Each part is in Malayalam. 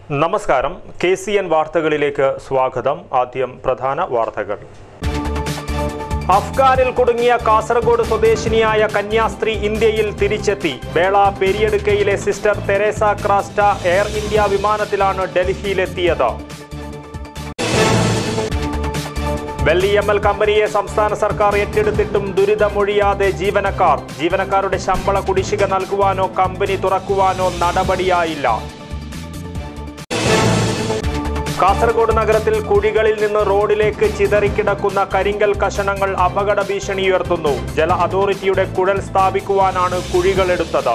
നമസ്കാരം കെ സി എൻ വാർത്തകളിലേക്ക് സ്വാഗതം ആദ്യം പ്രധാന വാർത്തകൾ അഫ്ഗാനിൽ കുടുങ്ങിയ കാസർഗോഡ് സ്വദേശിനിയായ കന്യാസ്ത്രീ ഇന്ത്യയിൽ തിരിച്ചെത്തി ബേള പെരിയടുക്കയിലെ sister Teresa Crasta air India വിമാനത്തിലാണ് ഡൽഹിയിലെത്തിയത് വെള്ളി എം എൽ കമ്പനിയെ സംസ്ഥാന സർക്കാർ ഏറ്റെടുത്തിട്ടും ദുരിതമൊഴിയാതെ ജീവനക്കാർ ജീവനക്കാരുടെ ശമ്പള കുടിശ്ശിക നൽകുവാനോ കമ്പനി തുറക്കുവാനോ നടപടിയായില്ല കാസർഗോഡ് നഗരത്തിൽ കുഴികളിൽ നിന്ന് റോഡിലേക്ക് ചിതറിക്കിടക്കുന്ന കരിങ്കൽ കഷണങ്ങൾ അപകട ഭീഷണി ഉയർത്തുന്നു ജല അതോറിറ്റിയുടെ കുഴൽ സ്ഥാപിക്കുവാനാണ് കുഴികളെടുത്തത്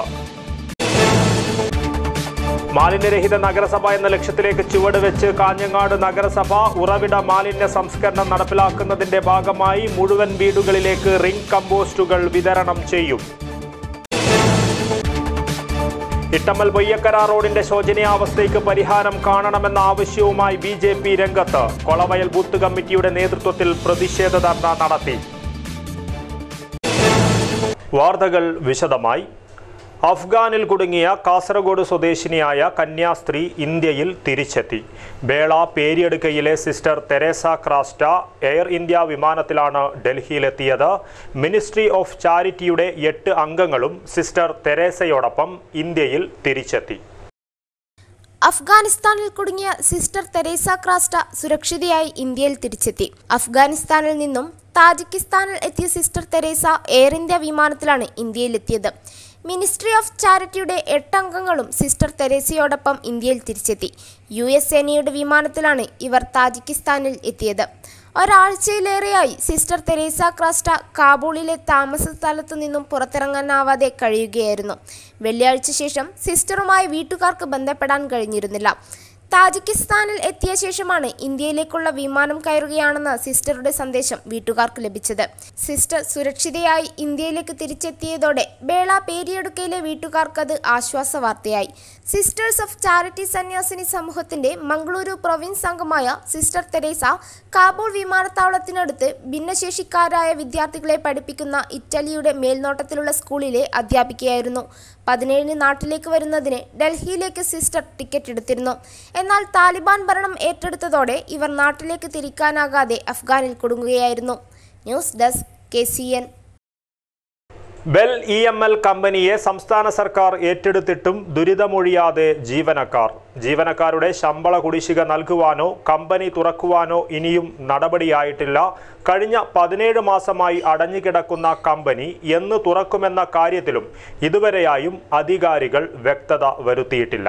മാലിന്യരഹിത നഗരസഭ എന്ന ലക്ഷ്യത്തിലേക്ക് ചുവട് വെച്ച് കാഞ്ഞങ്ങാട് നഗരസഭ ഉറവിട മാലിന്യ സംസ്കരണം നടപ്പിലാക്കുന്നതിന്റെ ഭാഗമായി മുഴുവൻ വീടുകളിലേക്ക് റിംഗ് കമ്പോസ്റ്റുകൾ വിതരണം ചെയ്യും ഇട്ടമ്മൽ പൊയ്യക്കര റോഡിന്റെ ശോചനീയാവസ്ഥയ്ക്ക് പരിഹാരം കാണണമെന്ന ആവശ്യവുമായി ബി ജെ പി രംഗത്ത് കൊളവയൽ ബൂത്ത് കമ്മിറ്റിയുടെ നേതൃത്വത്തിൽ പ്രതിഷേധ ധർണ നടത്തി വാർത്തകൾ വിശദമായി അഫ്ഗാനിൽ കുടുങ്ങിയ കാസർഗോഡ് സ്വദേശിനിയായ കന്യാസ്ത്രീ ഇന്ത്യയിൽ തിരിച്ചെത്തി ബേള പേരിയടുക്കയിലെ sister Teresa Crasta air India വിമാനത്തിലാണ് ഡൽഹിയിലെത്തിയത് മിനിസ്ട്രി ഓഫ് ചാരിറ്റിയുടെ എട്ട് അംഗങ്ങളും സിസ്റ്റർ തെരേസയോടൊപ്പം ഇന്ത്യയിൽ തിരിച്ചെത്തി അഫ്ഗാനിസ്ഥാനിൽ കുടുങ്ങിയ സിസ്റ്റർ തെരേസ ക്രാസ്റ്റ സുരക്ഷിതയായി ഇന്ത്യയിൽ തിരിച്ചെത്തി അഫ്ഗാനിസ്ഥാനിൽ നിന്നും താജിക്കിസ്ഥാനിൽ എത്തിയ സിസ്റ്റർ തെരേസ എയർ ഇന്ത്യ വിമാനത്തിലാണ് ഇന്ത്യയിലെത്തിയത് മിനിസ്ട്രി ഓഫ് ചാരിറ്റിയുടെ എട്ട് അംഗങ്ങളും സിസ്റ്റർ തെരേസയോടൊപ്പം ഇന്ത്യയിൽ തിരിച്ചെത്തി യു എസ് സേനയുടെ വിമാനത്തിലാണ് ഇവർ താജിക്കിസ്ഥാനിൽ എത്തിയത് ഒരാഴ്ചയിലേറെയായി സിസ്റ്റർ തെരേസ ക്രാസ്റ്റ കാബൂളിലെ താമസ സ്ഥലത്തു നിന്നും പുറത്തിറങ്ങാനാവാതെ കഴിയുകയായിരുന്നു വെള്ളിയാഴ്ച ശേഷം സിസ്റ്ററുമായി വീട്ടുകാർക്ക് ബന്ധപ്പെടാൻ കഴിഞ്ഞിരുന്നില്ല താജിക്കിസ്ഥാനിൽ എത്തിയ ശേഷമാണ് ഇന്ത്യയിലേക്കുള്ള വിമാനം കയറുകയാണെന്ന സിസ്റ്ററുടെ സന്ദേശം വീട്ടുകാർക്ക് ലഭിച്ചത് സിസ്റ്റർ സുരക്ഷിതയായി ഇന്ത്യയിലേക്ക് തിരിച്ചെത്തിയതോടെ ബേള പേരിയടുക്കയിലെ വീട്ടുകാർക്കത് ആശ്വാസ വാർത്തയായി സിസ്റ്റേഴ്സ് ഓഫ് ചാരിറ്റി സന്യാസിനി സമൂഹത്തിന്റെ മംഗളൂരു പ്രൊവിൻസ് അംഗമായ സിസ്റ്റർ തെരേസ കാബൂൾ വിമാനത്താവളത്തിനടുത്ത് ഭിന്നശേഷിക്കാരായ വിദ്യാർത്ഥികളെ പഠിപ്പിക്കുന്ന ഇറ്റലിയുടെ മേൽനോട്ടത്തിലുള്ള സ്കൂളിലെ അധ്യാപികയായിരുന്നു പതിനേഴിന് നാട്ടിലേക്ക് വരുന്നതിന് ഡൽഹിയിലേക്ക് സിസ്റ്റർ ടിക്കറ്റ് എടുത്തിരുന്നു എന്നാൽ താലിബാൻ ഭരണം ഏറ്റെടുത്തതോടെ ഇവർ നാട്ടിലേക്ക് തിരിക്കാനാകാതെ അഫ്ഗാനിൽ കുടുങ്ങുകയായിരുന്നു news desk K C N BHEL E M L കമ്പനിയെ സംസ്ഥാന സർക്കാർ ഏറ്റെടുത്തിട്ടും ദുരിതമൊഴിയാതെ ജീവനക്കാർ ജീവനക്കാരുടെ ശമ്പള കുടിശ്ശിക നൽകുവാനോ കമ്പനി തുറക്കുവാനോ ഇനിയും നടപടിയായിട്ടില്ല കഴിഞ്ഞ പതിനേഴ് മാസമായി അടഞ്ഞുകിടക്കുന്ന കമ്പനി എന്ന് തുറക്കുമെന്ന കാര്യത്തിലും ഇതുവരെയായും അധികാരികൾ വ്യക്തത വരുത്തിയിട്ടില്ല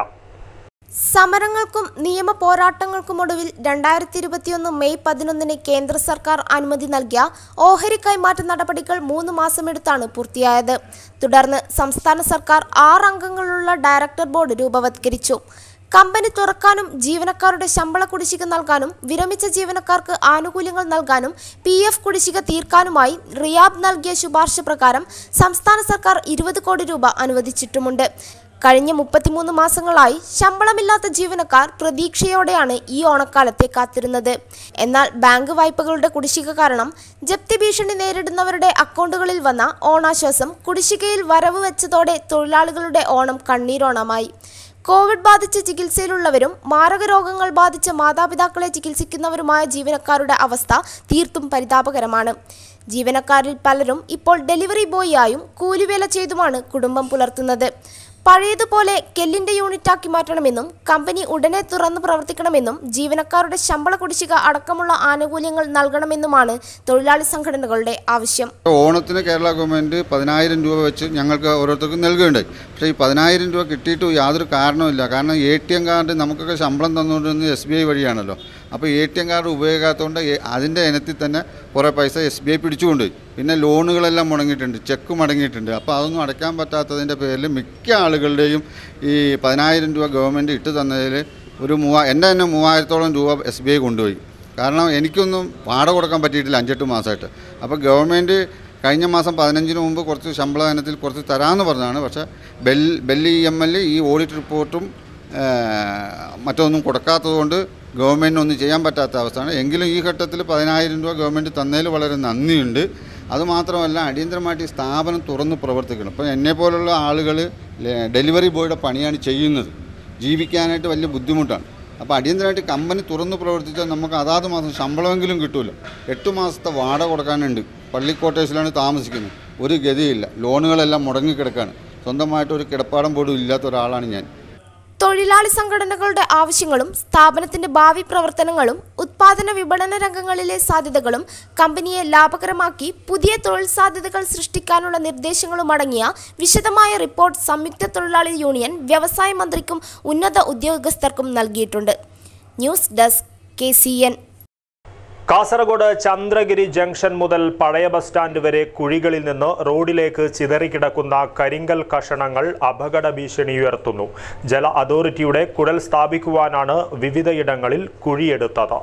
സമരങ്ങൾക്കും നിയമ പോരാട്ടങ്ങൾക്കുമൊടുവിൽ രണ്ടായിരത്തി ഇരുപത്തിയൊന്ന് മെയ് പതിനൊന്നിന് കേന്ദ്ര സർക്കാർ അനുമതി നൽകിയ ഓഹരി കൈമാറ്റ നടപടികൾ മൂന്ന് മാസമെടുത്താണ് പൂർത്തിയായത് തുടർന്ന് സംസ്ഥാന സർക്കാർ ആറ് അംഗങ്ങളുള്ള ഡയറക്ടർ ബോർഡ് രൂപവത്കരിച്ചു കമ്പനി തുറക്കാനും ജീവനക്കാരുടെ ശമ്പള കുടിശ്ശിക നൽകാനും വിരമിച്ച ജീവനക്കാർക്ക് ആനുകൂല്യങ്ങൾ നൽകാനും പി എഫ് കുടിശ്ശിക തീർക്കാനുമായി റിയാബ് നൽകിയ ശുപാർശ പ്രകാരം സംസ്ഥാന സർക്കാർ ഇരുപത് കോടി രൂപ അനുവദിച്ചിട്ടുമുണ്ട് കഴിഞ്ഞ മുപ്പത്തിമൂന്ന് മാസങ്ങളായി ശമ്പളമില്ലാത്ത ജീവനക്കാർ പ്രതീക്ഷയോടെയാണ് ഈ ഓണക്കാലത്തെ കാത്തിരുന്നത് എന്നാൽ ബാങ്ക് വായ്പകളുടെ കുടിശ്ശിക കാരണം ജപ്തി ഭീഷണി നേരിടുന്നവരുടെ അക്കൗണ്ടുകളിൽ വന്ന ഓണാശ്വാസം കുടിശ്ശികയിൽ വരവ് വെച്ചതോടെ തൊഴിലാളികളുടെ ഓണം കണ്ണീരോണമായി കോവിഡ് ബാധിച്ച് ചികിത്സയിലുള്ളവരും മാരക രോഗങ്ങൾ ബാധിച്ച മാതാപിതാക്കളെ ചികിത്സിക്കുന്നവരുമായ ജീവനക്കാരുടെ അവസ്ഥ തീർത്തും പരിതാപകരമാണ് ജീവനക്കാരിൽ പലരും ഇപ്പോൾ ഡെലിവറി ബോയിയായും കൂലിവേല ചെയ്തുമാണ് കുടുംബം പുലർത്തുന്നത് പഴയതുപോലെ കെല്ലിന്റെ യൂണിറ്റാക്കി മാറ്റണമെന്നും കമ്പനി ഉടനെ തുറന്നു പ്രവർത്തിക്കണമെന്നും ജീവനക്കാരുടെ ശമ്പള കുടിശ്ശിക അടക്കമുള്ള ആനുകൂല്യങ്ങൾ നൽകണമെന്നുമാണ് തൊഴിലാളി സംഘടനകളുടെ ആവശ്യം ഓണത്തിന് കേരള ഗവൺമെൻറ് പതിനായിരം രൂപ വെച്ച് ഞങ്ങൾക്ക് ഓരോരുത്തർക്കും നൽകുകയുണ്ടായി പക്ഷേ ഈ പതിനായിരം രൂപ കിട്ടിയിട്ട് യാതൊരു കാരണവുമില്ല കാരണം എ ടി എം കാർഡ് നമുക്കൊക്കെ ശമ്പളം തന്നുകൊണ്ടിരുന്നത് എസ് ബി ഐ വഴിയാണല്ലോ അപ്പോൾ എ ടി എം കാർഡ് ഉപയോഗിക്കാത്തതുകൊണ്ട് എ- അതിൻ്റെ ഇനത്തിൽ തന്നെ കുറേ പൈസ എസ് ബി ഐ പിടിച്ചുകൊണ്ടുപോയി പിന്നെ ലോണുകളെല്ലാം മുടങ്ങിയിട്ടുണ്ട് ചെക്ക് മുടങ്ങിയിട്ടുണ്ട് അപ്പോൾ അതൊന്നും അടയ്ക്കാൻ പറ്റാത്തതിൻ്റെ പേരിൽ മിക്ക ആളുകളുടെയും ഈ പതിനായിരം രൂപ ഗവൺമെൻറ് ഇട്ട് തന്നതിൽ ഒരു മൂവാ എൻ്റെ തന്നെ മൂവായിരത്തോളം രൂപ എസ് ബി ഐ കൊണ്ടുപോയി കാരണം എനിക്കൊന്നും വാടക കൊടുക്കാൻ പറ്റിയിട്ടില്ല അഞ്ചെട്ട് മാസമായിട്ട് അപ്പോൾ ഗവൺമെൻറ് കഴിഞ്ഞ മാസം പതിനഞ്ചിന് മുമ്പ് കുറച്ച് ശമ്പള ഇനത്തിൽ കുറച്ച് തരാമെന്ന് പറഞ്ഞതാണ് പക്ഷേ ബെൽ ബെല്ലി എം എൽ ഈ ഓഡിറ്റ് റിപ്പോർട്ടും മറ്റൊന്നും കൊടുക്കാത്തതുകൊണ്ട് ഗവൺമെൻറ്റിന് ഒന്നും ചെയ്യാൻ പറ്റാത്ത അവസ്ഥയാണ് എങ്കിലും ഈ ഘട്ടത്തിൽ പതിനായിരം രൂപ ഗവൺമെൻറ് തന്നതിൽ വളരെ നന്ദിയുണ്ട് അതുമാത്രമല്ല അടിയന്തരമായിട്ട് ഈ സ്ഥാപനം തുറന്ന് പ്രവർത്തിക്കണം ഇപ്പോൾ എന്നെപ്പോലുള്ള ആളുകൾ ഡെലിവറി ബോയുടെ പണിയാണ് ചെയ്യുന്നത് ജീവിക്കാനായിട്ട് വലിയ ബുദ്ധിമുട്ടാണ് അപ്പോൾ അടിയന്തരമായിട്ട് കമ്പനി തുറന്ന് പ്രവർത്തിച്ചാൽ നമുക്ക് അതാത് മാസം ശമ്പളമെങ്കിലും കിട്ടുമല്ലോ എട്ട് മാസത്തെ വാടക കൊടുക്കാനുണ്ട് പള്ളി ക്വാർട്ടേഴ്സിലാണ് താമസിക്കുന്നത് ഒരു ഗതിയില്ല ലോണുകളെല്ലാം മുടങ്ങിക്കിടക്കാണ് സ്വന്തമായിട്ട് ഒരു കിടപ്പാടം പോലും ഇല്ലാത്ത ഒരാളാണ് ഞാൻ തൊഴിലാളി സംഘടനകളുടെ ആവശ്യങ്ങളും സ്ഥാപനത്തിന്റെ ഭാവി പ്രവർത്തനങ്ങളും ഉത്പാദന വിപണന രംഗങ്ങളിലെ സാധ്യതകളും കമ്പനിയെ ലാഭകരമാക്കി പുതിയ തൊഴിൽ സാധ്യതകൾ സൃഷ്ടിക്കാനുള്ള നിർദ്ദേശങ്ങളും അടങ്ങിയ വിശദമായ റിപ്പോർട്ട് സംയുക്ത തൊഴിലാളി യൂണിയൻ വ്യവസായ മന്ത്രിക്കും ഉന്നത ഉദ്യോഗസ്ഥർക്കും നൽകിയിട്ടുണ്ട് news desk K Kasaragod Chandragiri junction മുതൽ പഴയ ബസ് സ്റ്റാൻഡ് വരെ കുഴികളിൽ നിന്ന് റോഡിലേക്ക് ചിതറിക്കിടക്കുന്ന കരിങ്കൽ കഷണങ്ങൾ അപകട ഭീഷണി ഉയർത്തുന്നു ജല അതോറിറ്റിയുടെ കുഴൽ സ്ഥാപിക്കുവാനാണ് വിവിധയിടങ്ങളിൽ കുഴിയെടുത്തത്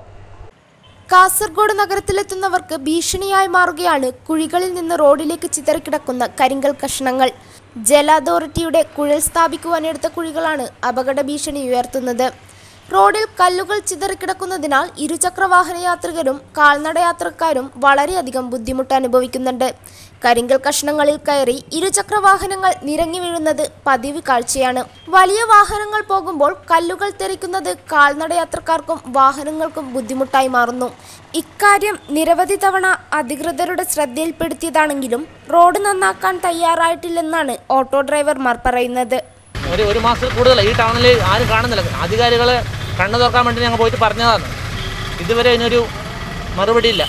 കാസർഗോഡ് നഗരത്തിലെത്തുന്നവർക്ക് ഭീഷണിയായി മാറുകയാണ് കുഴികളിൽ നിന്ന് റോഡിലേക്ക് ചിതറിക്കിടക്കുന്ന കരിങ്കൽ കഷണങ്ങൾ ജല അതോറിറ്റിയുടെ കുഴൽ സ്ഥാപിക്കുവാനെടുത്ത കുഴികളാണ് അപകട ഭീഷണി ഉയർത്തുന്നത് റോഡിൽ കല്ലുകൾ ചിതറിക്കിടക്കുന്നതിനാൽ ഇരുചക്ര വാഹന യാത്രികരും കാൽനട യാത്രക്കാരും വളരെയധികം ബുദ്ധിമുട്ട് അനുഭവിക്കുന്നുണ്ട് കരിങ്കൽ കഷ്ണങ്ങളിൽ കയറി ഇരുചക്ര വാഹനങ്ങൾ നിരങ്ങി വീഴുന്നത് പതിവ് കാഴ്ചയാണ് വലിയ വാഹനങ്ങൾ പോകുമ്പോൾ കല്ലുകൾ തെറിക്കുന്നത് കാൽനട യാത്രക്കാർക്കും വാഹനങ്ങൾക്കും ബുദ്ധിമുട്ടായി മാറുന്നു ഇക്കാര്യം നിരവധി തവണ അധികൃതരുടെ ശ്രദ്ധയിൽപ്പെടുത്തിയതാണെങ്കിലും റോഡ് നന്നാക്കാൻ തയ്യാറായിട്ടില്ലെന്നാണ് ഓട്ടോ ഡ്രൈവർമാർ പറയുന്നത് ഒരു ഒരു മാസത്തിൽ കൂടുതലായി ഈ ടൗണിൽ ആരും കാണുന്നില്ല അധികാരികൾ കണ്ണു തുറക്കാൻ വേണ്ടി ഞങ്ങൾ പോയിട്ട് പറഞ്ഞതാണ് ഇതുവരെ അതിനൊരു മറുപടിയില്ല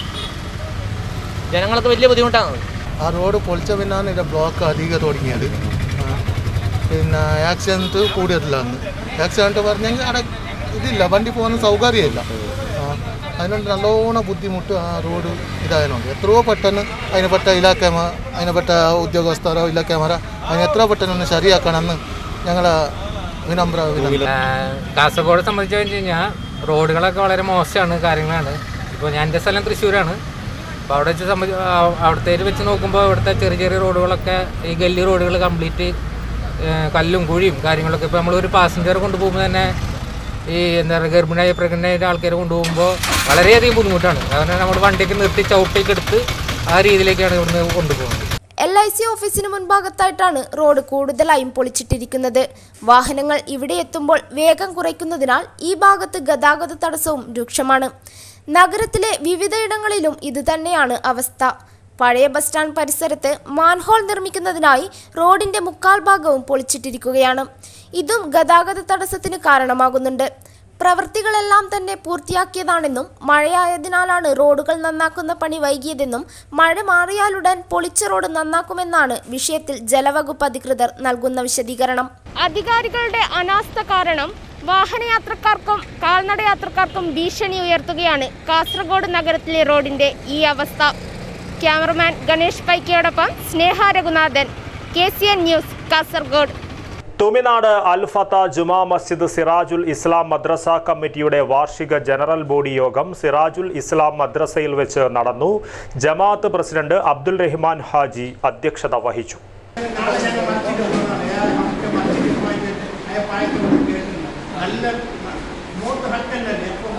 ജനങ്ങൾക്ക് വലിയ ബുദ്ധിമുട്ടാണ് ആ റോഡ് പൊളിച്ച പിന്നാണ് ഇവിടെ ബ്ലോക്ക് അധികം തുടങ്ങിയത് ആ. പിന്നെ ആക്സിഡൻറ്റ് കൂടിയതില്ല അന്ന് ആക്സിഡൻറ്റ് പറഞ്ഞെങ്കിൽ അവിടെ ഇതില്ല വണ്ടി പോകുന്ന സൗകര്യമില്ല ആ അതിനുണ്ട് നല്ലോണം ബുദ്ധിമുട്ട് ആ റോഡ് ഇതായതുകൊണ്ട് എത്രയോ പെട്ടെന്ന് അതിനെ പെട്ട ഇലാക്കാമ അതിനെ പെട്ട ഉദ്യോഗസ്ഥരോ ഇലാക്കാമറ അതിനെ എത്ര പെട്ടെന്ന് ഒന്ന് ശരിയാക്കണമെന്ന് ഞങ്ങളെ വിനമ്ര വിനമ്ര ആഹ് കാസർഗോഡ് സംബന്ധിച്ച് വെച്ച് കഴിഞ്ഞാൽ റോഡുകളൊക്കെ വളരെ മോശമാണ് കാര്യങ്ങളാണ് ഇപ്പോൾ ഞാൻ എൻ്റെ സ്ഥലം തൃശ്ശൂരാണ് അപ്പോൾ അവിടെ വെച്ച് സംബന്ധി ആ- അവിടുത്തേൽ വെച്ച് നോക്കുമ്പോൾ ഇവിടുത്തെ ചെറിയ ചെറിയ റോഡുകളൊക്കെ ഈ ഗല്ലി റോഡുകൾ കംപ്ലീറ്റ് കല്ലും കുഴിയും കാര്യങ്ങളൊക്കെ ഇപ്പോൾ നമ്മളൊരു പാസഞ്ചർ കൊണ്ടുപോകുമ്പോൾ തന്നെ ഈ എന്താ പറയുക ഗർഭിണിയായ പ്രഗ്നൻ്റ് ആൾക്കാരെ കൊണ്ടുപോകുമ്പോൾ വളരെയധികം ബുദ്ധിമുട്ടാണ് കാരണം നമ്മൾ വണ്ടിയൊക്കെ നിർത്തി ചവിട്ടിയൊക്കെ എടുത്ത് ആ രീതിയിലേക്കാണ് ഇവിടുന്ന് കൊണ്ടുപോകുന്നത് എൽ ഐ സി ഓഫീസിന് മുൻഭാഗത്തായിട്ടാണ് റോഡ് കൂടുതലായും പൊളിച്ചിട്ടിരിക്കുന്നത് വാഹനങ്ങൾ ഇവിടെ എത്തുമ്പോൾ വേഗം കുറയ്ക്കുന്നതിനാൽ ഈ ഭാഗത്ത് ഗതാഗത തടസ്സവും രൂക്ഷമാണ് നഗരത്തിലെ വിവിധയിടങ്ങളിലും ഇതുതന്നെയാണ് അവസ്ഥ പഴയ ബസ് സ്റ്റാൻഡ് പരിസരത്ത് മാൻഹോൾ നിർമ്മിക്കുന്നതിനായി റോഡിന്റെ മുക്കാൽ ഭാഗവും പൊളിച്ചിട്ടിരിക്കുകയാണ് ഇതും ഗതാഗത തടസ്സത്തിന് കാരണമാകുന്നുണ്ട് പ്രവൃത്തികളെല്ലാം തന്നെ പൂർത്തിയാക്കിയതാണെന്നും മഴയായതിനാലാണ് റോഡുകൾ നന്നാക്കുന്ന പണി വൈകിയതെന്നും മഴ മാറിയാലുടൻ പൊളിച്ച റോഡ് നന്നാക്കുമെന്നാണ് വിഷയത്തിൽ ജലവകുപ്പ് അധികൃതർ നൽകുന്ന വിശദീകരണം അധികാരികളുടെ അനാസ്ഥ കാരണം വാഹനയാത്രക്കാർക്കും കാൽനട യാത്രക്കാർക്കും ഭീഷണി ഉയർത്തുകയാണ് കാസർഗോഡ് നഗരത്തിലെ റോഡിന്റെ ഈ അവസ്ഥ ക്യാമറമാൻ ഗണേഷ് പൈക്കയോടൊപ്പം Sneha Raghunathan K C N news Kasaragod Thuminad Alfatha Juma Masjid Sirajul Islam madrasa കമ്മിറ്റിയുടെ വാർഷിക ജനറൽ ബോഡി യോഗം സിറാജുൽ ഇസ്ലാം മദ്രസയിൽ വെച്ച് നടന്നു ജമാഅത്ത് പ്രസിഡന്റ് അബ്ദുൽ റഹ്മാൻ ഹാജി അധ്യക്ഷത വഹിച്ചു നല്ല മൂന്ന് ഹക്കല്ലല്ലേ എപ്പം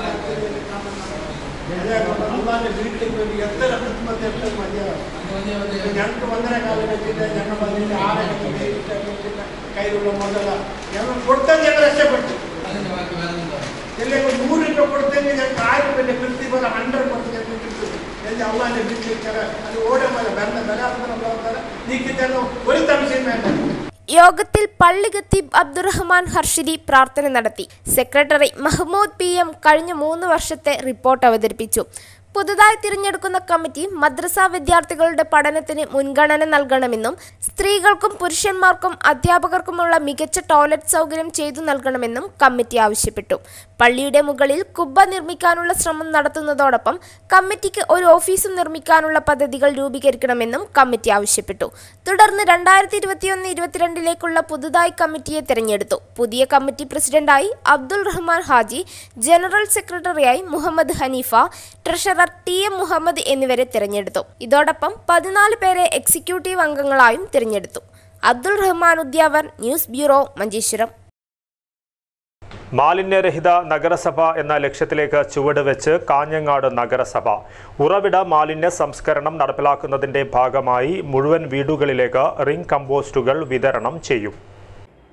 അള്ളാന്റെ വീട്ടിലേക്ക് വേണ്ടി എത്ര ക്രിസ്മസ് എത്ര മതിയാകും ഞങ്ങൾക്ക് ഒന്നര കാലം വെച്ചിട്ട് ഞങ്ങൾ വന്നിട്ട് ആരെ കയ്യിലുള്ള മുതല ഞങ്ങൾ കൊടുത്താൽ ഞങ്ങൾ രക്ഷപ്പെട്ടു അല്ലെങ്കിൽ നൂറ് രൂപ കൊടുത്തെങ്കിൽ ഞങ്ങൾക്ക് ആയിരം രൂപ കൃത്യം പോലെ ഹൺഡ്രഡ് പെർസെന്റ് ഞങ്ങൾക്ക് കിട്ടും എന്ന് അള്ളാന്റെ വീട്ടിൽ അത് ഓരോ മല ഭരണ ബലാത്സംഗം നീക്കി തരണം ഒരു സംശയം വേണ്ട യോഗത്തിൽ പള്ളി ഖത്തീബ് അബ്ദുറഹ്മാൻ ഹർഷിദി പ്രാർത്ഥന നടത്തി സെക്രട്ടറി മഹ്മൂദ് പി എം കഴിഞ്ഞ മൂന്ന് വർഷത്തെ റിപ്പോർട്ട് അവതരിപ്പിച്ചു പുതുതായി തിരഞ്ഞെടുക്കുന്ന കമ്മിറ്റി മദ്രസ വിദ്യാർത്ഥികളുടെ പഠനത്തിന് മുൻഗണന നൽകണമെന്നും സ്ത്രീകൾക്കും പുരുഷന്മാർക്കും അധ്യാപകർക്കുമുള്ള മികച്ച ടോയ്ലറ്റ് സൗകര്യം ചെയ്തു നൽകണമെന്നും കമ്മിറ്റി ആവശ്യപ്പെട്ടു പള്ളിയുടെ മുകളിൽ കുബ്ബ നിർമ്മിക്കാനുള്ള ശ്രമം നടത്തുന്നതോടൊപ്പം കമ്മിറ്റിക്ക് ഒരു ഓഫീസും നിർമ്മിക്കാനുള്ള പദ്ധതികൾ രൂപീകരിക്കണമെന്നും കമ്മിറ്റി ആവശ്യപ്പെട്ടു തുടർന്ന് രണ്ടായിരത്തി ഇരുപത്തിയൊന്ന് ഇരുപത്തിരണ്ടിലേക്കുള്ള പുതുതായി കമ്മിറ്റിയെ തെരഞ്ഞെടുത്തു പുതിയ കമ്മിറ്റി പ്രസിഡന്റായി അബ്ദുൾ റഹ്മാൻ ഹാജി ജനറൽ സെക്രട്ടറിയായി Muhammad Haneefa treasurer T M Muhammad എന്നിവരെ തിരഞ്ഞെടുത്തു ഇതോടൊപ്പം പതിനാല് പേരെ എക്സിക്യൂട്ടീവ് അംഗങ്ങളായും തിരഞ്ഞെടുത്തു അബ്ദുൾ റഹ്മാൻ ഉദ്യാവർ ന്യൂസ് ബ്യൂറോ മഞ്ചേശ്വരം മാലിന്യരഹിത നഗരസഭ എന്ന ലക്ഷ്യത്തിലേക്ക് ചുവട് വെച്ച് കാഞ്ഞങ്ങാട് നഗരസഭ ഉറവിട മാലിന്യ സംസ്കരണം നടപ്പിലാക്കുന്നതിന്റെ ഭാഗമായി മുഴുവൻ വീടുകളിലേക്ക് റിംഗ് കമ്പോസ്റ്റുകൾ വിതരണം ചെയ്യും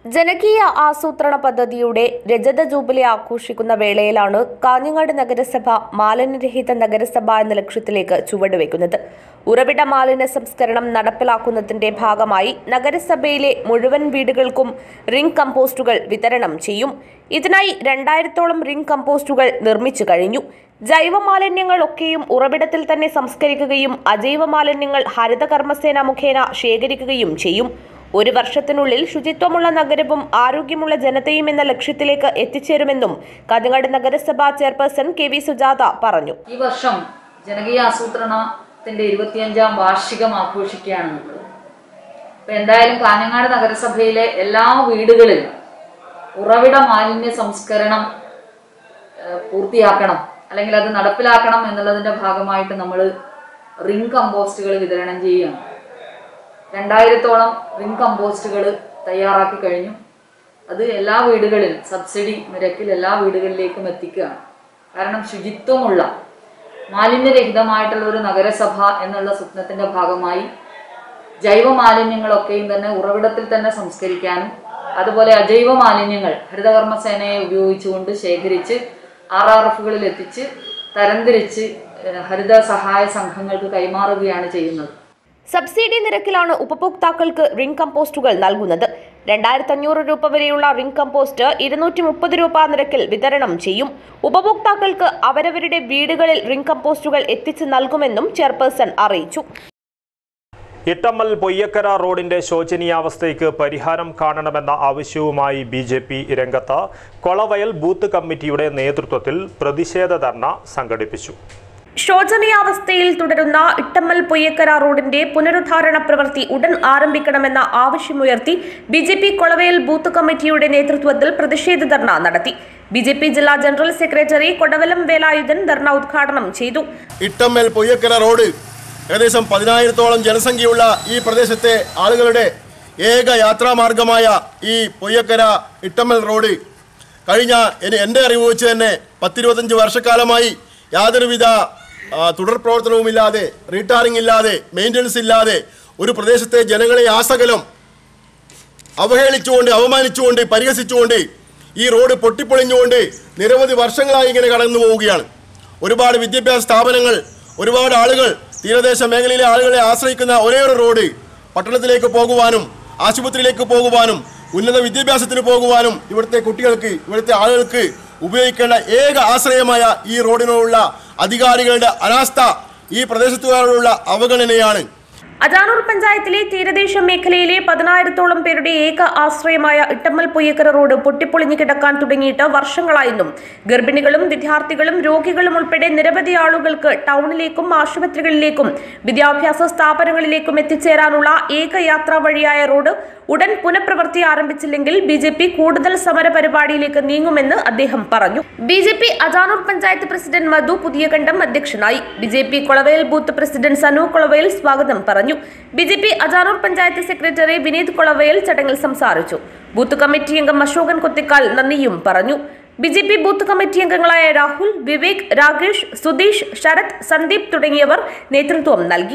ജനകീയ ആസൂത്രണ പദ്ധതിയുടെ രജത ജൂബിലി ആഘോഷിക്കുന്ന വേളയിലാണ് കാഞ്ഞങ്ങാട് നഗരസഭ മാലിന്യരഹിത നഗരസഭ എന്ന ലക്ഷ്യത്തിലേക്ക് ചുവടുവെക്കുന്നത് ഉറവിട മാലിന്യ സംസ്കരണം നടപ്പിലാക്കുന്നതിന്റെ ഭാഗമായി നഗരസഭയിലെ മുഴുവൻ വീടുകൾക്കും റിംഗ് കമ്പോസ്റ്റുകൾ വിതരണം ചെയ്യും ഇതിനായി രണ്ടായിരത്തോളം റിംഗ് കമ്പോസ്റ്റുകൾ നിർമ്മിച്ചു കഴിഞ്ഞു ജൈവ മാലിന്യങ്ങളൊക്കെയും ഉറവിടത്തിൽ തന്നെ സംസ്കരിക്കുകയും അജൈവ മാലിന്യങ്ങൾ ഹരിതകർമ്മസേന മുഖേന ശേഖരിക്കുകയും ചെയ്യും ഒരു വർഷത്തിനുള്ളിൽ ശുചിത്വമുള്ള നഗരവും ആരോഗ്യമുള്ള ജനതയും എന്ന ലക്ഷ്യത്തിലേക്ക് എത്തിച്ചേരുമെന്നും കാഞ്ഞങ്ങാട് നഗരസഭാ ചെയർപേഴ്സൺ കെ വി സുജാത പറഞ്ഞു ഈ വർഷം ജനകീയ ആസൂത്രണത്തിന്റെ ഇരുപത്തിയഞ്ചാം വാർഷികം ആഘോഷിക്കുകയാണ് നമ്മൾ അപ്പൊ എന്തായാലും കാഞ്ഞങ്ങാട് നഗരസഭയിലെ എല്ലാ വീടുകളിലും ഉറവിട മാലിന്യ സംസ്കരണം ഏഹ്, പൂർത്തിയാക്കണം അല്ലെങ്കിൽ അത് നടപ്പിലാക്കണം എന്നുള്ളതിന്റെ ഭാഗമായിട്ട് നമ്മൾ റിംഗ് കമ്പോസ്റ്റുകൾ വിതരണം ചെയ്യുകയാണ് രണ്ടായിരത്തോളം റിംഗ് കമ്പോസ്റ്റുകൾ തയ്യാറാക്കി കഴിഞ്ഞു അത് എല്ലാ വീടുകളിലും സബ്സിഡി നിരക്കിൽ എല്ലാ വീടുകളിലേക്കും എത്തിക്കുകയാണ് കാരണം ശുചിത്വമുള്ള മാലിന്യരഹിതമായിട്ടുള്ള ഒരു നഗരസഭ എന്നുള്ള സ്വപ്നത്തിന്റെ ഭാഗമായി ജൈവ മാലിന്യങ്ങളൊക്കെയും തന്നെ ഉറവിടത്തിൽ തന്നെ സംസ്കരിക്കാനും അതുപോലെ അജൈവ മാലിന്യങ്ങൾ ഹരിതകർമ്മസേനയെ ഉപയോഗിച്ചുകൊണ്ട് ശേഖരിച്ച് ആർ ആർ എഫുകളിൽ എത്തിച്ച് തരംതിരിച്ച് ഏഹ്, ഹരിത സഹായ സംഘങ്ങൾക്ക് കൈമാറുകയാണ് ചെയ്യുന്നത് സബ്സിഡി നിരക്കിലാണ് ഉപഭോക്താക്കൾക്ക് റിംഗ് കമ്പോസ്റ്റുകൾ നൽകുന്നത് രണ്ടായിരത്തി അഞ്ഞൂറ് രൂപ വരെയുള്ള റിംഗ് കമ്പോസ്റ്റ് ഇരുന്നൂറ്റി മുപ്പത് രൂപ നിരക്കിൽ വിതരണം ചെയ്യും ഉപഭോക്താക്കൾക്ക് അവരവരുടെ വീടുകളിൽ റിംഗ് കമ്പോസ്റ്റുകൾ എത്തിച്ചു നൽകുമെന്നും ചെയർപേഴ്സൺ അറിയിച്ചു ഇട്ടമ്മൽ പൊയ്യക്കര റോഡിന്റെ ശോചനീയാവസ്ഥയ്ക്ക് പരിഹാരം കാണണമെന്ന ആവശ്യവുമായി ബി ജെ പി രംഗത്ത് കൊളവയൽ ബൂത്ത് കമ്മിറ്റിയുടെ നേതൃത്വത്തിൽ പ്രതിഷേധ ധർണ സംഘടിപ്പിച്ചു ശോചനീയാവസ്ഥയിൽ തുടരുന്ന ഇട്ടമ്മൽ പൊയ്യക്കര റോഡിന്റെ പുനരുദ്ധാരണ പ്രവൃത്തി ഉടൻ ആരംഭിക്കണമെന്ന ആവശ്യമുയർത്തി B J P Kolavayal booth കമ്മിറ്റിയുടെ നേതൃത്വത്തിൽ പ്രതിഷേധ ധർണ നടത്തി ബി ജെ പി ജില്ലാ ജനറൽ സെക്രട്ടറി കൊടവലം വേലായുധൻ ധർണ ഉദ്ഘാടനം ചെയ്തു ഇട്ടമ്മൽ പൊയ്യക്കര റോഡ് ഏകദേശം പതിനായിരത്തോളം ജനസംഖ്യയുള്ള ഈ പ്രദേശത്തെ ആളുകളുടെ ഏക യാത്രാമാർഗമായ ഈ പൊയ്യക്കര ഇട്ടമ്മൽ റോഡ് കഴിഞ്ഞ എനി- എൻ്റെ അറിവ് വെച്ച് തന്നെ പത്തിരുപത്തഞ്ച് വർഷക്കാലമായി യാതൊരുവിധ ആ, തുടർ പ്രവർത്തനവുമില്ലാതെ റീടാറിംഗ് ഇല്ലാതെ മെയിൻ്റനൻസ് ഇല്ലാതെ ഒരു പ്രദേശത്തെ ജനങ്ങളെ ആസകലം അവഹേളിച്ചുകൊണ്ട് അവമാനിച്ചുകൊണ്ട് പരിഹസിച്ചുകൊണ്ട് ഈ റോഡ് പൊട്ടിപ്പൊളിഞ്ഞുകൊണ്ട് നിരവധി വർഷങ്ങളായി ഇങ്ങനെ കടന്നു പോവുകയാണ് ഒരുപാട് വിദ്യാഭ്യാസ സ്ഥാപനങ്ങൾ ഒരുപാട് ആളുകൾ തീരദേശ മേഖലയിലെ ആളുകളെ ആശ്രയിക്കുന്ന ഒരേ ഒരു റോഡ് പട്ടണത്തിലേക്ക് പോകുവാനും ആശുപത്രിയിലേക്ക് പോകുവാനും ഉന്നത വിദ്യാഭ്യാസത്തിന് പോകുവാനും ഇവിടുത്തെ കുട്ടികൾക്ക് ഇവിടുത്തെ ആളുകൾക്ക് ഉപയോഗിക്കേണ്ട ഏക ആശ്രയമായ ഈ റോഡിനോടുള്ള അധികാരികളുടെ അനാസ്ഥ ഈ പ്രദേശത്തുകാരോടുള്ള അവഗണനയാണ് അജാനൂർ പഞ്ചായത്തിലെ തീരദേശ മേഖലയിലെ പതിനായിരത്തോളം പേരുടെ ഏക ആശ്രയമായ ഇട്ടമ്മൽ പൊയ്യക്കര റോഡ് പൊട്ടിപ്പൊളിഞ്ഞു കിടക്കാൻ തുടങ്ങിയിട്ട് വർഷങ്ങളായെന്നും ഗർഭിണികളും വിദ്യാർത്ഥികളും രോഗികളും ഉൾപ്പെടെ നിരവധി ആളുകൾക്ക് ടൗണിലേക്കും ആശുപത്രികളിലേക്കും വിദ്യാഭ്യാസ സ്ഥാപനങ്ങളിലേക്കും എത്തിച്ചേരാനുള്ള ഏക യാത്രാ വഴിയായ റോഡ് ഉടൻ പുനഃപ്രവൃത്തി ആരംഭിച്ചില്ലെങ്കിൽ ബി ജെ പി കൂടുതൽ സമര പരിപാടിയിലേക്ക് നീങ്ങുമെന്ന് അദ്ദേഹം പറഞ്ഞു B J P Ajanur panchayat president Madhu Puthiyakandam അധ്യക്ഷനായി B J P Kolavayal booth president Sanu Kolavayal സ്വാഗതം പറഞ്ഞു B J P Ajanur panchayat secretary Vineeth Kolavayal ചടങ്ങിൽ സംസാരിച്ചു ബൂത്ത് കമ്മിറ്റി അംഗം അശോകൻ കുത്തിക്കാൽ നന്ദിയും പറഞ്ഞു B J P booth committee അംഗങ്ങളായ രാഹുൽ വിവേക് രാകേഷ് സുധീഷ് ശരത് സന്ദീപ് തുടങ്ങിയവർ നേതൃത്വം നൽകി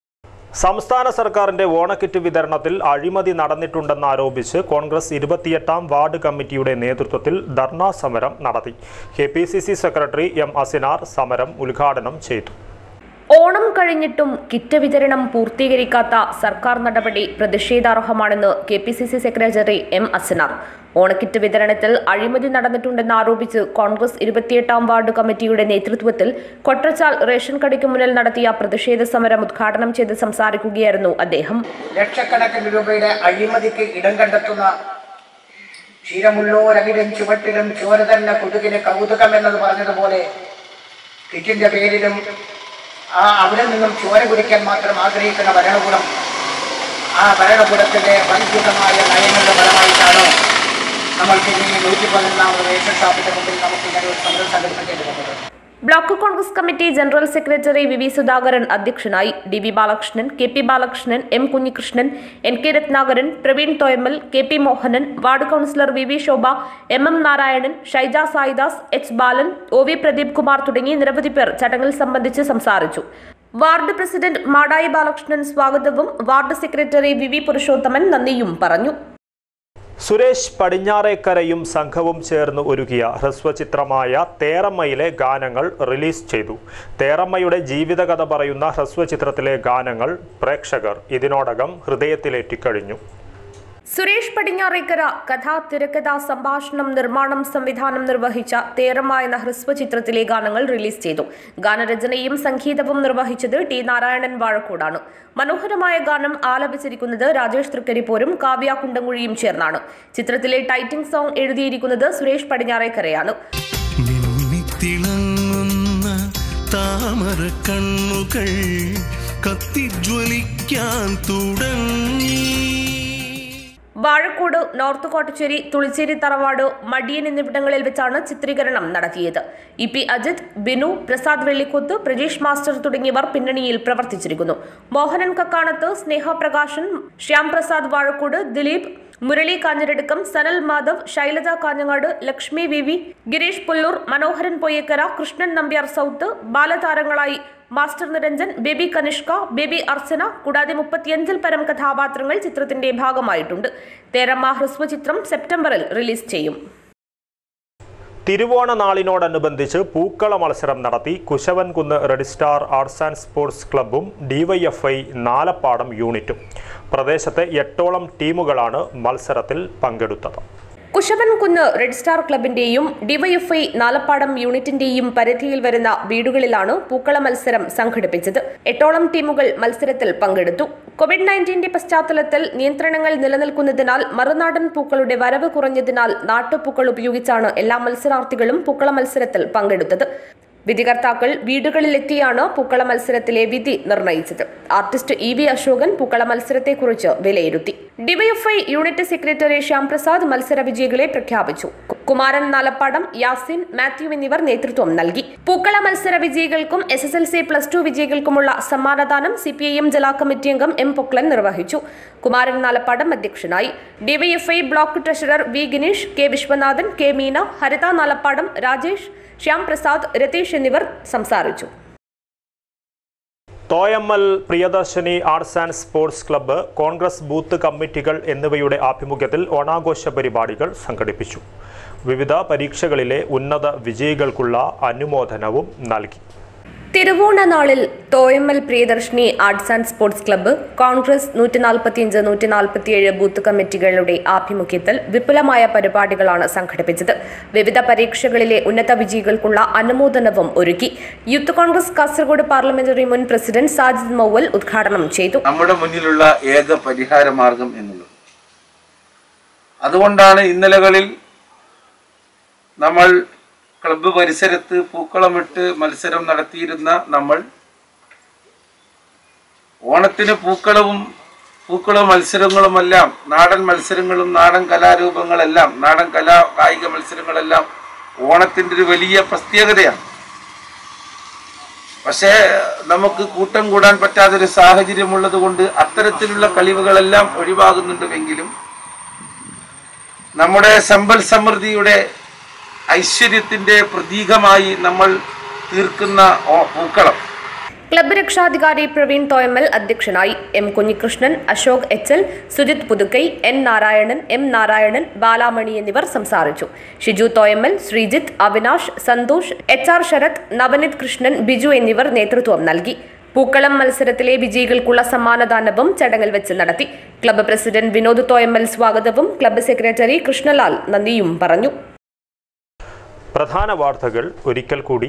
സംസ്ഥാന സർക്കാരിന്റെ ഓണക്കിറ്റ് വിതരണത്തിൽ അഴിമതി നടന്നിട്ടുണ്ടെന്നാരോപിച്ച് കോൺഗ്രസ് ഇരുപത്തിയെട്ടാം വാർഡ് കമ്മിറ്റിയുടെ നേതൃത്വത്തിൽ ധർണാ സമരം നടത്തി K P C C secretary M Asinar സമരം ഉദ്ഘാടനം ചെയ്തു ഓണം കഴിഞ്ഞിട്ടും കിറ്റ് വിതരണം പൂർത്തീകരിക്കാത്ത സർക്കാർ നടപടി പ്രതിഷേധാർഹമാണെന്ന് K P C C secretary M Asanar ഓണക്കിറ്റ് വിതരണത്തിൽ അഴിമതി നടന്നിട്ടുണ്ടെന്ന് ആരോപിച്ച് കോൺഗ്രസ് ഇരുപത്തിയെട്ടാം വാർഡ് കമ്മിറ്റിയുടെ നേതൃത്വത്തിൽ കൊട്ടച്ചാൽ റേഷൻ കടയ്ക്ക് മുന്നിൽ നടത്തിയ പ്രതിഷേധ സമരം ഉദ്ഘാടനം ചെയ്ത് സംസാരിക്കുകയായിരുന്നു അദ്ദേഹം ലക്ഷക്കണക്കിന് രൂപയുടെ അഴിമതിക്ക് ഇടം കണ്ടെത്തുന്ന ക്ഷീരമുള്ളോരകിലും ചുവട്ടിലും ചോര തന്നെ കൊതുകിന് കൗതുകം എന്നത് പറഞ്ഞതുപോലെ കിറ്റിന്റെ പേരിലും ആ അവിടെ നിന്നും ചോര കുടിക്കാൻ മാത്രം ആഗ്രഹിക്കുന്ന ഭരണകൂടം ആ ഭരണകൂടത്തിന്റെ വൈദ്യുതമായ നയങ്ങളുടെ ഫലമായിട്ടാണ് നമ്മൾക്ക് ഇനി നൂറ്റി പതിനൊന്നാമത് റേഷൻ ഷോപ്പിന്റെ മുമ്പിൽ നമുക്ക് ഇങ്ങനെ ഒരു സമരം സംഘടിപ്പിക്കേണ്ടി വന്നത് block Congress committee general secretary V V Sudhakaran അധ്യക്ഷനായി D V Balakrishnan K P Balakrishnan M Kunhikrishnan N K Ratnakaran Praveen Thoyammal K P Mohanan ward councillor V V Shobha M M Narayanan Shaija Saidas H Balan O V Pradeep Kumar തുടങ്ങി നിരവധി പേർ ചടങ്ങിൽ സംബന്ധിച്ച് സംസാരിച്ചു വാർഡ് പ്രസിഡന്റ് മാടായി ബാലകൃഷ്ണൻ സ്വാഗതവും ward secretary V V Purushothaman നന്ദിയും പറഞ്ഞു സുരേഷ് പടിഞ്ഞാറേക്കരയും സംഘവും ചേർന്ന് ഒരുക്കിയ ഹ്രസ്വചിത്രമായ തേറമ്മയിലെ ഗാനങ്ങൾ റിലീസ് ചെയ്തു തേറമ്മയുടെ ജീവിതകഥ പറയുന്ന ഹ്രസ്വചിത്രത്തിലെ ഗാനങ്ങൾ പ്രേക്ഷകർ ഇതിനോടകം ഹൃദയത്തിലേറ്റിക്കഴിഞ്ഞു സുരേഷ് പടിഞ്ഞാറേക്കര കഥ തിരക്കഥ സംഭാഷണം നിർമ്മാണം സംവിധാനം നിർവഹിച്ച തേറമ്മ എന്ന ഹ്രസ്വചിത്രത്തിലെ ഗാനങ്ങൾ റിലീസ് ചെയ്തു ഗാനരചനയും സംഗീതവും നിർവഹിച്ചത് ടി നാരായണൻ വാഴക്കോടാണ് മനോഹരമായ ഗാനം ആലപിച്ചിരിക്കുന്നത് രാജേഷ് തൃക്കരിപ്പോരും കാവ്യ കുണ്ടങ്കുഴിയും ചേർന്നാണ് ചിത്രത്തിലെ ടൈറ്റിംഗ് സോങ് എഴുതിയിരിക്കുന്നത് സുരേഷ് പടിഞ്ഞാറേക്കരയാണ് തിളങ്ങുന്ന താമര കണ്ണുകൾ കത്തിജ്വലിക്കാൻ തുടങ്ങി വാഴക്കോട് നോർത്ത് കോട്ടച്ചേരി തുളിച്ചേരി തറവാട് മടിയൻ എന്നിവിടങ്ങളിൽ വെച്ചാണ് ചിത്രീകരണം നടത്തിയത് E P Ajith Binu Prasad Vellikkuth Prajeesh master തുടങ്ങിയവർ പിന്നണിയിൽ പ്രവർത്തിച്ചിരിക്കുന്നു Mohanan Kakkanath Sneha Prakashan Shyam Prasad Vazhakkode Dileep Murali Kanhiradukkam Sanal Madhav Shailaja Kanhangad Lakshmi V V Gireesh Pullur Manoharan Poyyakkara Krishnan Nambiar south ബാലതാരങ്ങളായി master Niranjan baby Kanishka baby Archana കൂടാതെ മുപ്പത്തിയഞ്ചിൽ പരം കഥാപാത്രങ്ങൾ ചിത്രത്തിന്റെ ഭാഗമായിട്ടുണ്ട് തേരമ്മ ഹ്രസ്വചിത്രം സെപ്റ്റംബറിൽ റിലീസ് ചെയ്യും തിരുവോണ നാളിനോടനുബന്ധിച്ച് പൂക്കള മത്സരം നടത്തി Kushavankunnu red star arts and sports ക്ലബ്ബും ഡിവൈഎഫ്ഐ നാലപ്പാടം യൂണിറ്റും പ്രദേശത്തെ എട്ടോളം ടീമുകളാണ് മത്സരത്തിൽ പങ്കെടുത്തത് കുശവൻ കുന്ന് റെഡ് സ്റ്റാർ ക്ലബിന്റെയും ഡിവൈഎഫ്ഐ നാലപ്പാടം യൂണിറ്റിന്റെയും പരിധിയിൽ വരുന്ന വീടുകളിലാണ് പൂക്കള മത്സരം സംഘടിപ്പിച്ചത് എട്ടോളം ടീമുകൾ മത്സരത്തിൽ പങ്കെടുത്തു കോവിഡ് നയൻറ്റീന്റെ പശ്ചാത്തലത്തിൽ നിയന്ത്രണങ്ങൾ നിലനിൽക്കുന്നതിനാൽ മറുനാടൻ പൂക്കളുടെ വരവ് കുറഞ്ഞതിനാൽ നാട്ടുപൂക്കൾ ഉപയോഗിച്ചാണ് എല്ലാ മത്സരാർത്ഥികളും പൂക്കള മത്സരത്തിൽ പങ്കെടുത്തത് വിധികർത്താക്കൾ വീടുകളിലെത്തിയാണ് പൂക്കള മത്സരത്തിലെ വിധി നിർണയിച്ചത് ആർട്ടിസ്റ്റ് ഇ വി അശോകൻ പൂക്കള മത്സരത്തെക്കുറിച്ച് വിലയിരുത്തി ഡിവൈഎഫ്ഐ യൂണിറ്റ് സെക്രട്ടറി ശ്യാംപ്രസാദ് മത്സര വിജയികളെ പ്രഖ്യാപിച്ചു കുമാരൻ നാലപ്പാടം യാസിൻ മാത്യു എന്നിവർ നേതൃത്വം നൽകി പൂക്കള മത്സര വിജയികൾക്കും S S L C plus two വിജയികൾക്കുമുള്ള സമ്മാനദാനം സി പി ഐ എം ജില്ലാ കമ്മിറ്റി അംഗം എം പൊക്ലൻ നിർവഹിച്ചു കുമാരൻ നാലപ്പാടം അധ്യക്ഷനായി DYFI block treasurer V Gineesh K Viswanathan K Meena Haritha Nalappadam Rajesh Shyam Prasad Ratheesh എന്നിവർ സംസാരിച്ചു Thoyammal Priyadarshini arts and sports club Congress booth കമ്മിറ്റികൾ എന്നിവയുടെ ആഭിമുഖ്യത്തിൽ ഓണാഘോഷ പരിപാടികൾ സംഘടിപ്പിച്ചു വിവിധ പരീക്ഷകളിലെ ഉന്നത വിജയികൾക്കുള്ള അനുമോദനവും നൽകി തിരുവോണ നാളിൽ Thoyammal Priyadarshini arts and sports club Congress നൂറ്റി നാൽപ്പത്തിയഞ്ച് നൂറ്റി നാൽപ്പത്തിയേഴ് ബൂത്ത് കമ്മിറ്റികളുടെ ആഭിമുഖ്യത്തിൽ വിപുലമായ പരിപാടികളാണ് സംഘടിപ്പിച്ചത് വിവിധ പരീക്ഷകളിലെ ഉന്നത വിജയികൾക്കുള്ള അനുമോദനവും ഒരുക്കി യൂത്ത് കോൺഗ്രസ് കാസർഗോഡ് പാർലമെന്ററി മുൻ പ്രസിഡന്റ് സാജിദ് മൗവൽ ഉദ്ഘാടനം ചെയ്തു നമ്മുടെ മുന്നിലുള്ള ഏക പരിഹാര മാർഗം എന്നുള്ളത് അതുകൊണ്ടാണ് ഇന്നലകളിൽ നമ്മൾ ക്ലബ്ബ് പരിസരത്ത് പൂക്കളമിട്ട് മത്സരം നടത്തിയിരുന്ന നമ്മൾ ഓണത്തിന് പൂക്കളവും പൂക്കള മത്സരങ്ങളുമെല്ലാം നാടൻ മത്സരങ്ങളും നാടൻ കലാരൂപങ്ങളെല്ലാം നാടൻ കലാ കായിക മത്സരങ്ങളെല്ലാം ഓണത്തിൻ്റെ ഒരു വലിയ പ്രത്യേകതയാണ് പക്ഷേ നമുക്ക് കൂട്ടം കൂടാൻ പറ്റാത്തൊരു സാഹചര്യമുള്ളത് കൊണ്ട് അത്തരത്തിലുള്ള കളിവുകളെല്ലാം ഒഴിവാകുന്നുണ്ടെങ്കിലും നമ്മുടെ സമ്പൽ സമൃദ്ധിയുടെ ഐശ്വര്യത്തിന്റെ പ്രതീകമായി നമ്മൾ തീർക്കുന്ന ഓ- പൂക്കളം ക്ലബ്ബ് രക്ഷാധികാരി പ്രവീൺ തോയമ്മൽ അധ്യക്ഷനായി M Kunhikrishnan Ashok H L Sujith Puthukkai N Narayanan M Narayanan Balamani എന്നിവർ സംസാരിച്ചു ഷിജു തോയമ്മൽ ശ്രീജിത്ത് അവിനാഷ് സന്തോഷ് എച്ച് ആർ ശരത് നവനിത് കൃഷ്ണൻ ബിജു എന്നിവർ നേതൃത്വം നൽകി പൂക്കളം മത്സരത്തിലെ വിജയികൾക്കുള്ള സമ്മാനദാനവും ചടങ്ങിൽ വെച്ച് നടത്തി ക്ലബ്ബ് പ്രസിഡന്റ് വിനോദ് തോയമ്മൽ സ്വാഗതവും ക്ലബ്ബ് സെക്രട്ടറി കൃഷ്ണലാൽ നന്ദിയും പറഞ്ഞു പ്രധാന വാർത്തകൾ ഒരിക്കൽ കൂടി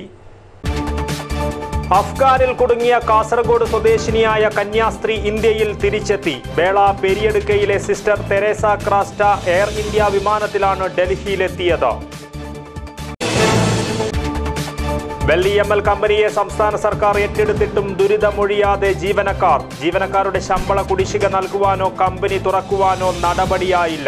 അഫ്ഗാനിൽ കുടുങ്ങിയ കാസർഗോഡ് സ്വദേശിനിയായ കന്യാസ്ത്രീ ഇന്ത്യയിൽ തിരിച്ചെത്തി ബേള പെരിയടുക്കയിലെ sister Teresa Crasta air India വിമാനത്തിലാണ് ഡൽഹിയിലെത്തിയത് വെള്ളിയമ്മൽ കമ്പനിയെ സംസ്ഥാന സർക്കാർ ഏറ്റെടുത്തിട്ടും ദുരിതമൊഴിയാതെ ജീവനക്കാർ ജീവനക്കാരുടെ ശമ്പള കുടിശ്ശിക നൽകുവാനോ കമ്പനി തുറക്കുവാനോ നടപടിയായില്ല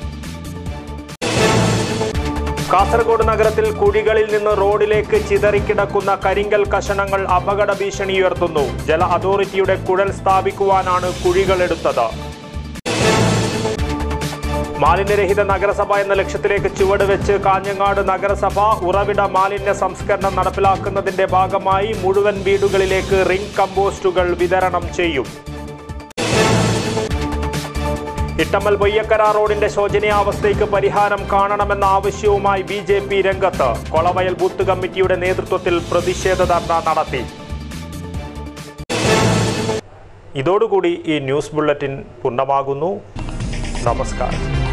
കാസർഗോഡ് നഗരത്തിൽ കുഴികളിൽ നിന്ന് റോഡിലേക്ക് ചിതറിക്കിടക്കുന്ന കരിങ്കൽ കഷണങ്ങൾ അപകട ഭീഷണി ഉയർത്തുന്നു ജല അതോറിറ്റിയുടെ കുഴൽ സ്ഥാപിക്കുവാനാണ് കുഴികളെടുത്തത് മാലിന്യരഹിത നഗരസഭ എന്ന ലക്ഷ്യത്തിലേക്ക് ചുവട് വെച്ച് കാഞ്ഞങ്ങാട് നഗരസഭ ഉറവിട മാലിന്യ സംസ്കരണം നടപ്പിലാക്കുന്നതിന്റെ ഭാഗമായി മുഴുവൻ വീടുകളിലേക്ക് റിംഗ് കമ്പോസ്റ്റുകൾ വിതരണം ചെയ്യും ഇട്ടമ്മൽ പൊയ്യക്കര റോഡിന്റെ ശോചനീയാവസ്ഥയ്ക്ക് പരിഹാരം കാണണമെന്ന ആവശ്യവുമായി ബി ജെ പി രംഗത്ത് കൊളവയൽ ബൂത്ത് കമ്മിറ്റിയുടെ നേതൃത്വത്തിൽ പ്രതിഷേധ ധർണ നടത്തി ഇതോടുകൂടി ഈ ന്യൂസ് ബുള്ളറ്റിൻ പൂർണ്ണമാകുന്നു നമസ്കാരം